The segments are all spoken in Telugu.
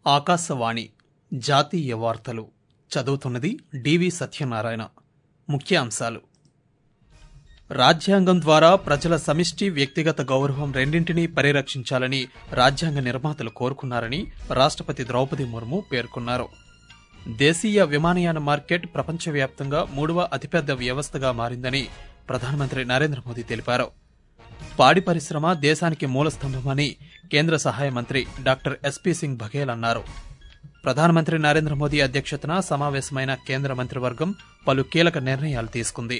ఆకాశవాణి జాతీయ వార్తలు చదువుతున్నది డివి సత్యనారాయణ ముఖ్యాంశాలు రాజ్యాంగం ద్వారా ప్రజల సమిష్టి వ్యక్తిగత గౌరవం రెండింటినీ పరిరక్షించాలని రాజ్యాంగ నిర్మాతలు కోరుకున్నారని రాష్ట్రపతి ద్రౌపది ముర్ము పేర్కొన్నారు దేశీయ విమానయాన మార్కెట్ ప్రపంచవ్యాప్తంగా మూడవ అతిపెద్ద వ్యవస్థగా మారిందని ప్రధానమంత్రి నరేంద్ర మోదీ తెలిపారు పాడి పరిశ్రమ దేశానికి మూలస్తంభమని కేంద్ర సహాయ మంత్రి డాక్టర్ ఎస్పీ సింగ్ బఘేల్ అన్నారు ప్రధానమంత్రి నరేంద్ర మోదీ అధ్యక్షతన సమావేశమైన కేంద్ర మంత్రివర్గం పలు కీలక నిర్ణయాలు తీసుకుంది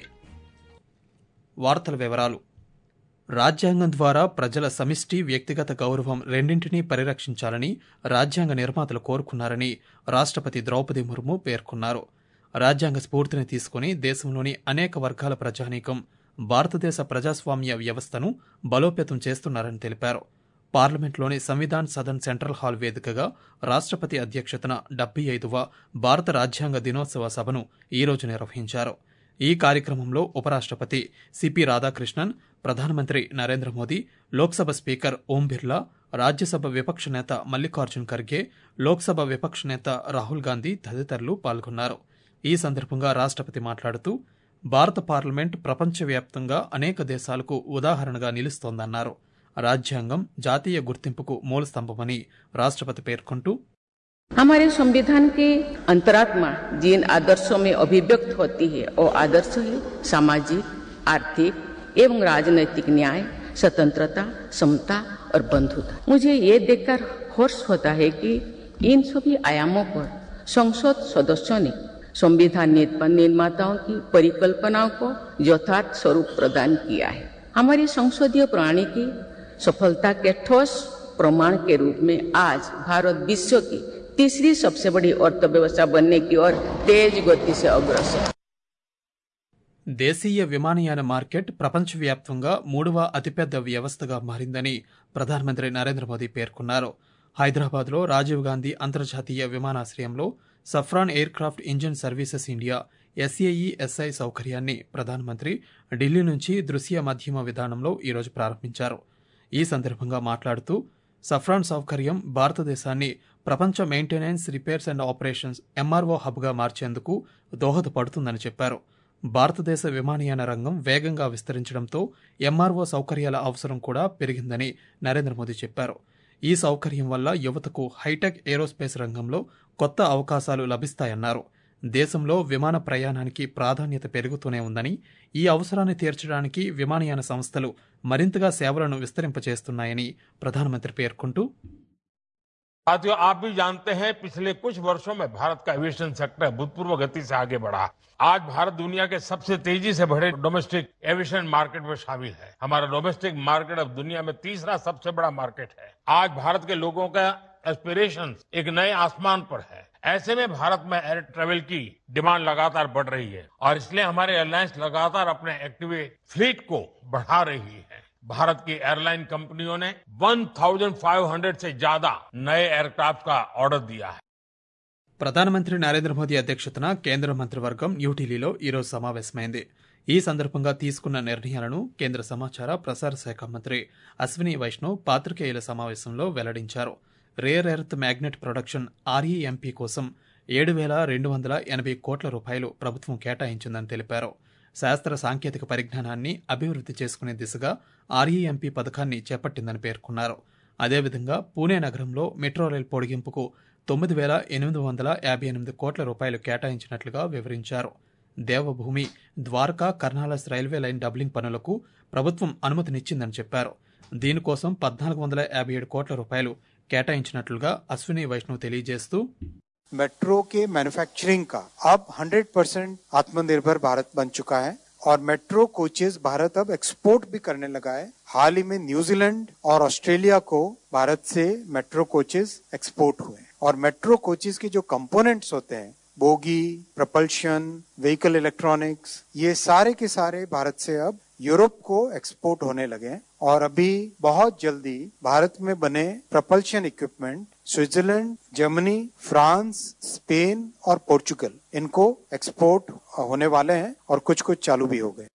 వార్తల వివరాలు రాజ్యాంగం ద్వారా ప్రజల సమిష్టి వ్యక్తిగత గౌరవం రెండింటినీ పరిరక్షించాలని రాజ్యాంగ నిర్మాతలు కోరుకున్నారని రాష్ట్రపతి ద్రౌపది ముర్ము పేర్కొన్నారు రాజ్యాంగ స్ఫూర్తిని తీసుకుని దేశంలోని అనేక వర్గాల ప్రజానీకం భారతదేశ ప్రజాస్వామ్య వ్యవస్థను బలోపేతం చేస్తున్నారని తెలిపారు పార్లమెంట్లోని సంవిధాన్ సదన్ సెంట్రల్ హాల్ వేదికగా రాష్ట్రపతి అధ్యక్షతన డెబ్బై ఐదవ భారత రాజ్యాంగ దినోత్సవ సభను ఈరోజు నిర్వహించారు ఈ కార్యక్రమంలో ఉపరాష్ట్రపతి సిపి రాధాకృష్ణన్ ప్రధానమంత్రి నరేంద్ర మోదీ లోక్సభ స్పీకర్ ఓం బిర్లా రాజ్యసభ విపక్ష నేత మల్లికార్జున్ ఖర్గే లోక్సభ విపక్ష నేత రాహుల్ గాంధీ తదితరులు పాల్గొన్నారు ఈ సందర్భంగా రాష్ట్రపతి మాట్లాడుతూ భారత పార్లమెంట్ ప్రపంచవ్యాప్తంగా అనేక దేశాలకు ఉదాహరణగా నిలుస్తోందన్నారు రాజ్యాంగం జాతీయ గుర్తింపుకు మూలస్తంభమని రాష్ట్రపతి పేర్కొంటూ हमारे संविधान की अंतरात्मा जिन आदर्शों में अभिव्यक्त होती है वो आदर्श है सामाजिक आर्थिक एवं राजनैतिक न्याय स्वतंत्रता समता और बंधुता मुझे ये देखकर हर्ष होता है कि इन सभी आयामों पर संसद सदस्यों ने संविधान निर्माताओं की परिकल्पनाओं को यथार्थ स्वरूप प्रदान किया है हमारी संसदीय प्रणाली की सफलता के ठोस प्रमाण के रूप में आज भारत विश्व की तीसरी सबसे बड़ी अर्थव्यवस्था बनने की ओर तेज गति से अग्रसर దేశీయ విమానయాన మార్కెట్ ప్రపంచవ్యాప్తంగా మూడవ అతిపెద్ద వ్యవస్థగా మారిందని ప్రధానమంత్రి నరేంద్ర మోదీ పేర్కొన్నారు హైదరాబాద్లో రాజీవ్ గాంధీ అంతర్జాతీయ విమానాశ్రయంలో Safran aircraft engine services India SAESI సౌకర్యాన్ని ప్రధానమంత్రి ఢిల్లీ నుంచి దృశ్య మాధ్యమ విధానంలో ఈరోజు ప్రారంభించారు ఈ సందర్భంగా మాట్లాడుతూ సఫ్రాన్ సౌకర్యం భారతదేశాన్ని ప్రపంచ maintenance repairs and operations MRO హబ్గా మార్చేందుకు దోహదపడుతుందని చెప్పారు భారతదేశ విమానయాన రంగం వేగంగా విస్తరించడంతో ఎంఆర్ఓ సౌకర్యాల అవసరం కూడా పెరిగిందని నరేంద్ర మోదీ చెప్పారు ఈ సౌకర్యం వల్ల యువతకు హైటెక్ ఏరోస్పేస్ రంగంలో కొత్త అవకాశాలు లభిస్తాయన్నారు దేశంలో విమాన ప్రయాణానికి ప్రాధాన్యత పెరుగుతూనే ఉందని ఈ అవసరాన్ని తీర్చడానికి విమానయాన సంస్థలు మరింతగా సేవలను విస్తరింపచేస్తున్నాయని ప్రధానమంత్రి పేర్కొంటూ साथियों आप भी जानते हैं पिछले कुछ वर्षों में भारत का एविएशन सेक्टर भूतपूर्व गति से आगे बढ़ा आज भारत दुनिया के सबसे तेजी से बढ़े डोमेस्टिक एविएशन मार्केट में शामिल है हमारा डोमेस्टिक मार्केट अब दुनिया में तीसरा सबसे बड़ा मार्केट है आज भारत के लोगों का एस्पिरेशन एक नए आसमान पर है ऐसे में भारत में एयर ट्रेवल की डिमांड लगातार बढ़ रही है और इसलिए हमारे एयरलाइंस लगातार अपने एक्टिवेट फ्लीट को बढ़ा रही है भारत की एयरलाइन कंपनियों ने 1,500 से ज्यादा नए एयरक्राफ्ट का ऑर्डर दिया है ప్రధానమంత్రి నరేంద్ర మోదీ అధ్యక్షతన కేంద్ర మంత్రివర్గం న్యూఢిల్లీలో ఈరోజు సమావేశమైంది ఈ సందర్భంగా తీసుకున్న నిర్ణయాలను కేంద్ర సమాచార ప్రసార శాఖ మంత్రి అశ్విని వైష్ణవ్ పాత్రికేయుల సమావేశంలో వెల్లడించారు rare earth magnet production REMP కోసం ఏడు వేల రెండు వందల ఎనభై కోట్ల రూపాయలు ప్రభుత్వం కేటాయించిందని తెలిపారు శాస్త్ర సాంకేతిక పరిజ్ఞానాన్ని అభివృద్ధి చేసుకునే దిశగా ఆర్ఈఎంపీ పథకాన్ని చేపట్టిందని పేర్కొన్నారు అదేవిధంగా పూణే నగరంలో మెట్రో రైల్ పొడిగింపుకు తొమ్మిది వేల ఎనిమిది వందల యాభై ఎనిమిది కోట్ల రూపాయలు కేటాయించినట్లుగా వివరించారు Devbhoomi Dwarka Kanalus railway line doubling పనులకు ప్రభుత్వం అనుమతినిచ్చిందని చెప్పారు దీనికోసం పద్నాలుగు వందల యాభై ఏడు కోట్ల రూపాయలు కేటాయించినట్లుగా అశ్విని వైష్ణవ్ తెలియజేస్తూ मेट्रो के मैन्युफैक्चरिंग का अब 100 परसेंट आत्मनिर्भर भारत बन चुका है और मेट्रो कोचेस भारत अब एक्सपोर्ट भी करने लगा है हाल ही में न्यूजीलैंड और ऑस्ट्रेलिया को भारत से मेट्रो कोचेस एक्सपोर्ट हुए और मेट्रो कोचेस के जो कंपोनेंट्स होते हैं बोगी प्रपल्शन व्हीकल इलेक्ट्रॉनिक्स ये सारे के सारे भारत से अब यूरोप को एक्सपोर्ट होने लगे हैं और अभी बहुत जल्दी भारत में बने propulsion equipment Switzerland Germany France Spain और पोर्चुगल इनको एक्सपोर्ट होने वाले हैं और कुछ कुछ चालू भी हो गए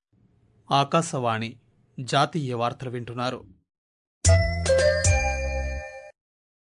ఆకాశవాణి జాతీయ వార్తలు వింటున్నారు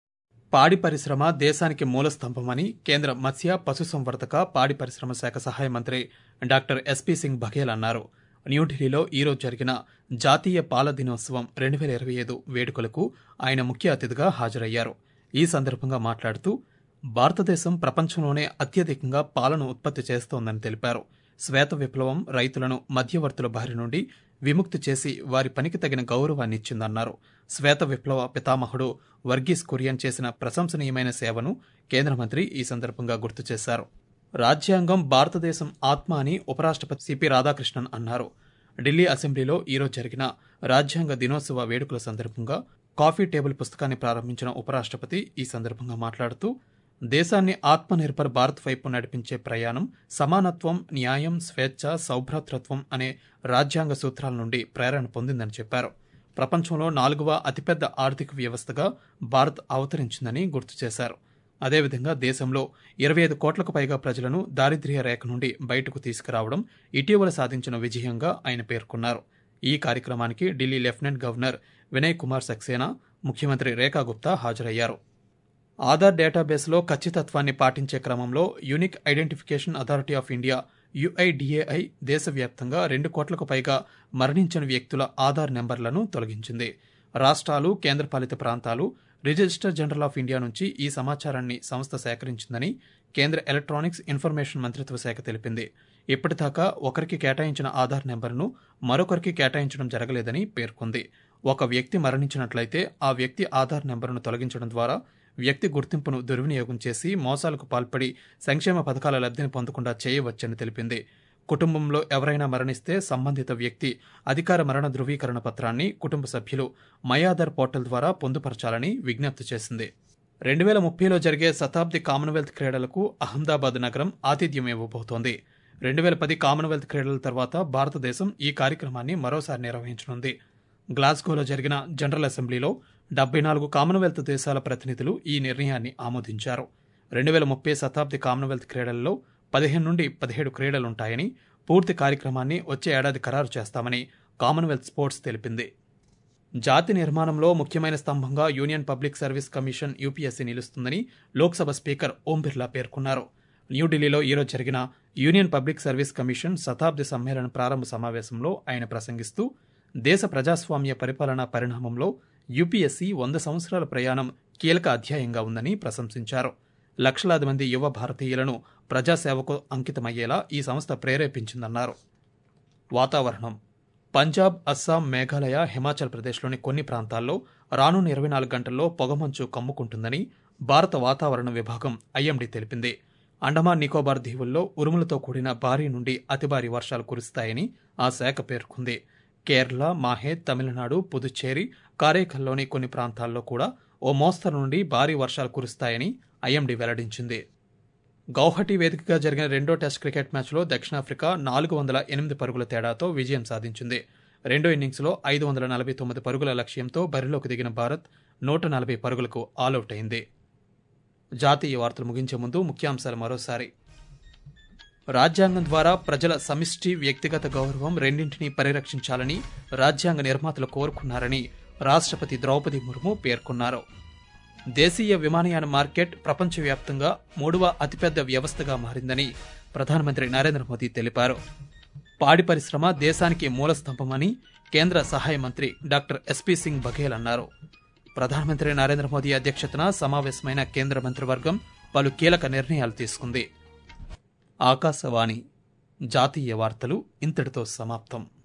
పాడి పరిశ్రమ దేశానికి మూలస్తంభమని కేంద్ర మత్స్య పశుసంవర్ధక పాడి పరిశ్రమ శాఖ సహాయ మంత్రి డాక్టర్ ఎస్పీ సింగ్ బఘేల్ అన్నారు న్యూఢిల్లీలో ఈరోజు జరిగిన జాతీయ పాల దినోత్సవం రెండు వేల ఇరవై ఐదు వేడుకలకు ఆయన ముఖ్య అతిథిగా హాజరయ్యారు ఈ సందర్భంగా మాట్లాడుతూ భారతదేశం ప్రపంచంలోనే అత్యధికంగా పాలను ఉత్పత్తి చేస్తోందని తెలిపారు శ్వేత విప్లవం రైతులను మధ్యవర్తుల బారి నుండి విముక్తి చేసి వారి పనికి తగిన గౌరవాన్ని ఇచ్చిందన్నారు శ్వేత విప్లవ పితామహుడు వర్గీస్ కురియన్ చేసిన ప్రశంసనీయమైన సేవను కేంద్ర మంత్రి ఈ సందర్భంగా గుర్తు చేశారు రాజ్యాంగం భారతదేశం ఆత్మ అని ఉపరాష్ట్రపతి సిపి రాధాకృష్ణన్ అన్నారు ఢిల్లీ అసెంబ్లీలో ఈరోజు జరిగిన రాజ్యాంగ దినోత్సవ వేడుకల సందర్భంగా కాఫీ టేబుల్ పుస్తకాన్ని ప్రారంభించిన ఉపరాష్ట్రపతి ఈ సందర్భంగా మాట్లాడుతూ దేశాన్ని ఆత్మనిర్భర్ భారత్ వైపు నడిపించే ప్రయాణం సమానత్వం న్యాయం స్వేచ్ఛ సౌభ్రాతృత్వం అనే రాజ్యాంగ సూత్రాల నుండి ప్రేరణ పొందిందని చెప్పారు ప్రపంచంలో నాలుగవ అతిపెద్ద ఆర్థిక వ్యవస్థగా భారత్ అవతరించిందని గుర్తు చేశారు అదేవిధంగా దేశంలో ఇరవై ఐదు కోట్లకు పైగా ప్రజలను దారిద్ర్య రేఖ నుండి బయటకు తీసుకురావడం ఇటీవల సాధించిన విజయంగా ఆయన పేర్కొన్నారు ఈ కార్యక్రమానికి ఢిల్లీ లెఫ్టినెంట్ గవర్నర్ వినయ్ కుమార్ సక్సేనా ముఖ్యమంత్రి రేఖా గుప్తా హాజరయ్యారు ఆధార్ డేటాబేస్లో ఖచ్చితత్వాన్ని పాటించే క్రమంలో Unique Identification Authority of India UIDAI దేశవ్యాప్తంగా రెండు కోట్లకు పైగా మరణించిన వ్యక్తుల ఆధార్ నెంబర్లను తొలగించింది రాష్ట్రాలు కేంద్రపాలిత ప్రాంతాలు రిజిస్టర్ జనరల్ ఆఫ్ ఇండియా నుంచి ఈ సమాచారాన్ని సంస్థ సేకరించిందని కేంద్ర ఎలక్ట్రానిక్స్ ఇన్ఫర్మేషన్ మంత్రిత్వ శాఖ తెలిపింది ఇప్పటిదాకా ఒకరికి కేటాయించిన ఆధార్ నెంబర్ను మరొకరికి కేటాయించడం జరగలేదని పేర్కొంది ఒక వ్యక్తి మరణించినట్లయితే ఆ వ్యక్తి ఆధార్ నెంబర్ను తొలగించడం ద్వారా వ్యక్తి గుర్తింపును దుర్వినియోగం చేసి మోసాలకు పాల్పడి సంక్షేమ పథకాల లబ్ధిని పొందకుండా చేయవచ్చని తెలిపింది కుటుంబంలో ఎవరైనా మరణిస్తే సంబంధిత వ్యక్తి అధికార మరణ ధృవీకరణ పత్రాన్ని కుటుంబ సభ్యులు మయాదర్ పోర్టల్ ద్వారా పొందుపరచాలని విజ్ఞప్తి చేసింది రెండు వేల ముప్పైలో జరిగే శతాబ్ది కామన్వెల్త్ క్రీడలకు అహ్మదాబాద్ నగరం ఆతిథ్యం ఇవ్వబోతోంది రెండు వేల పది కామన్వెల్త్ క్రీడల తర్వాత భారతదేశం ఈ కార్యక్రమాన్ని మరోసారి నిర్వహించనుంది గ్లాస్గోలో జరిగిన జనరల్ అసెంబ్లీలో డెబ్బై నాలుగు కామన్వెల్త్ దేశాల ప్రతినిధులు ఈ నిర్ణయాన్ని ఆమోదించారు రెండు వేల ముప్పై శతాబ్ది కామన్వెల్త్ క్రీడల్లో పదిహేను నుండి పదిహేడు క్రీడలుంటాయని పూర్తి కార్యక్రమాన్ని వచ్చే ఏడాది ఖరారు చేస్తామని కామన్వెల్త్ స్పోర్ట్స్ తెలిపింది జాతి నిర్మాణంలో ముఖ్యమైన స్తంభంగా Union Public Service Commission UPSC నిలుస్తుందని లోక్సభ స్పీకర్ ఓం బిర్లా పేర్కొన్నారు న్యూఢిల్లీలో ఈరోజు జరిగిన యూనియన్ పబ్లిక్ సర్వీస్ కమిషన్ శతాబ్ది సమ్మేళన ప్రారంభ సమావేశంలో ఆయన ప్రసంగిస్తూ దేశ ప్రజాస్వామ్య పరిపాలనా పరిణామంలో యూపీఎస్సీ వంద సంవత్సరాల ప్రయాణం కీలక అధ్యాయంగా ఉందని ప్రశంసించారు లక్షలాది మంది యువ భారతీయులను ప్రజాసేవకు అంకితమయ్యేలా ఈ సంస్థ ప్రేరేపించిందన్నారు వాతావరణం పంజాబ్ అస్సాం మేఘాలయ హిమాచల్ ప్రదేశ్లోని కొన్ని ప్రాంతాల్లో రానున్న ఇరవై నాలుగు గంటల్లో పొగమంచు కమ్ముకుంటుందని భారత వాతావరణ విభాగం ఐఎండీ తెలిపింది అండమాన్ నికోబార్ దీవుల్లో ఉరుములతో కూడిన భారీ నుండి అతి భారీ వర్షాలు కురుస్తాయని ఆ శాఖ పేర్కొంది కేరళ మాహే తమిళనాడు పుదుచ్చేరి కారైకల్లోని కొన్ని ప్రాంతాల్లో కూడా ఓ మోస్తరు నుండి భారీ వర్షాలు కురుస్తాయని ఐఎండీ వెల్లడించింది గౌహటి వేదికగా జరిగిన రెండో టెస్ట్ క్రికెట్ మ్యాచ్లో దక్షిణాఫ్రికా నాలుగు వందల ఎనిమిది పరుగుల తేడాతో విజయం సాధించింది రెండో ఇన్నింగ్స్లో ఐదు వందల నలభై తొమ్మిది పరుగుల లక్ష్యంతో బరిలోకి దిగిన భారత్ నూట నలభై పరుగులకు ఆలౌట్ అయింది జాతీయ వార్తలు ముగించే ముందు ముఖ్యాంశాలు మరోసారి రాజ్యాంగం ద్వారా ప్రజల సమిష్టి వ్యక్తిగత గౌరవం రెండింటినీ పరిరక్షించాలని రాజ్యాంగ నిర్మాతలు కోరుకున్నారని రాష్ట్రపతి ద్రౌపది ముర్ము పేర్కొన్నారు దేశీయ విమానయాన మార్కెట్ ప్రపంచవ్యాప్తంగా మూడవ అతిపెద్ద వ్యవస్థగా మారిందని ప్రధానమంత్రి నరేంద్ర మోదీ తెలిపారు పాడి పరిశ్రమ దేశానికి మూలస్తంభమని కేంద్ర సహాయ మంత్రి డాక్టర్ ఎస్పీ సింగ్ బఘేల్ అన్నారు ప్రధానమంత్రి నరేంద్ర మోదీ అధ్యక్షతన సమావేశమైన కేంద్ర మంత్రివర్గం పలు కీలక నిర్ణయాలు తీసుకుంది ఆకాశవాణి జాతీయ వార్తలు ఇంతటితో సమాప్తం